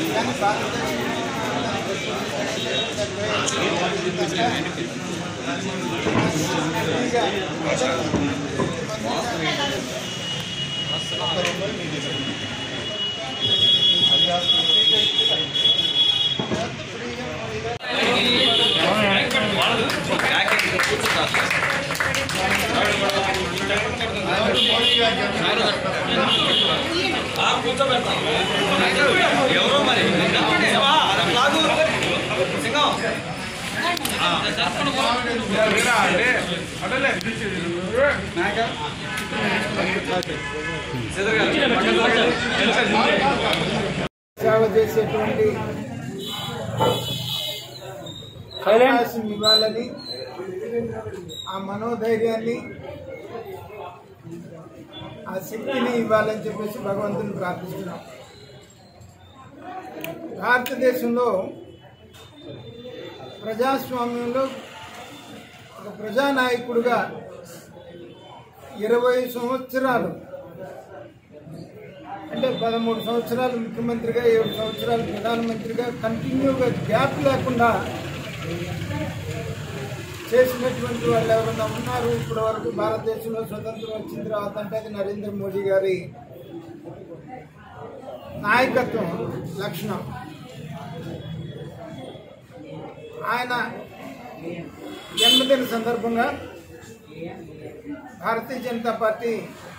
ఎవరో మరి శివా, లాగు. సింగం. సేవ చేసేటువంటి అవకాశం ఇవ్వాలని ఆ మనోధైర్యాన్ని ఆ శక్తిని ఇవ్వాలని చెప్పేసి భగవంతుని ప్రార్థిస్తున్నాం భారతదేశంలో ప్రజాస్వామ్యంలో ఒక ప్రజానాయకుడుగా ఇరవై సంవత్సరాలు అంటే పదమూడు సంవత్సరాలు ముఖ్యమంత్రిగా ఏడు సంవత్సరాలు ప్రధానమంత్రిగా కంటిన్యూగా గ్యాప్ లేకుండా చేసినటువంటి వాళ్ళు ఎవరన్నా ఉన్నారు ఇప్పటి వరకు భారతదేశంలో స్వతంత్రం వచ్చిన తర్వాత అంటే అది నరేంద్ర మోడీ గారి నాయకత్వం లక్షణం ఆయన జన్మదిన సందర్భంగా భారతీయ జనతా పార్టీ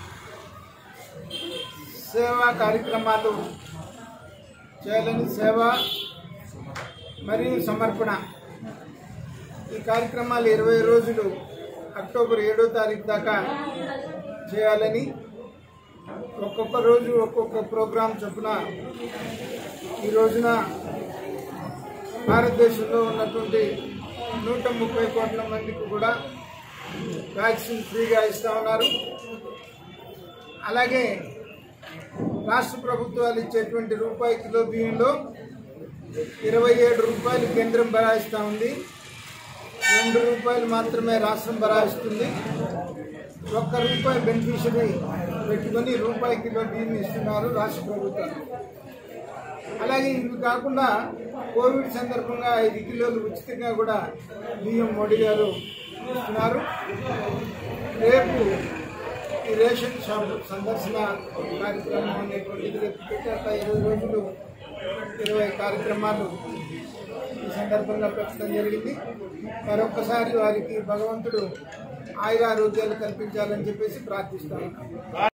సేవా కార్యక్రమాలు చేయాలని సేవ మరియు సమర్పణ ఈ కార్యక్రమాలు ఇరవై రోజులు అక్టోబర్ ఏడో తారీఖు దాకా చేయాలని ఒక్కొక్క రోజు ఒక్కొక్క ప్రోగ్రాం చొప్పున ఈ రోజున భారతదేశంలో ఉన్నటువంటి నూట ముప్పై కోట్ల మందికి కూడా వ్యాక్సిన్ ఫ్రీగా ఇస్తా ఉన్నారు అలాగే రాష్ట్ర ప్రభుత్వాలు ఇచ్చేటువంటి రూపాయి కిలో బియ్యంలో ఇరవై ఏడు రూపాయలు కేంద్రం భరాయిస్తూ ఉంది రెండు రూపాయలు మాత్రమే రాష్ట్రం భరాయిస్తుంది ఒక్క రూపాయి బెనిఫిషరీ పెట్టుకొని రూపాయి కిలో బియ్యం ఇస్తున్నారు రాష్ట్ర ప్రభుత్వం అలాగే ఇవి కాకుండా కోవిడ్ సందర్భంగా ఐదు కిలోలు ఉచితంగా కూడా బియ్యం మోడీ గారు ఇస్తున్నారు రేపు ఈ రేషన్ షాప్ సందర్శన కార్యక్రమం అనేటువంటిది రేపు పెట్టాక ఇరవై రోజులు ఇరవై కార్యక్రమాలు ఈ సందర్భంగా పెట్టడం జరిగింది మరొక్కసారి వారికి భగవంతుడు ఆయురారోగ్యాలు కల్పించాలని చెప్పేసి ప్రార్థిస్తాను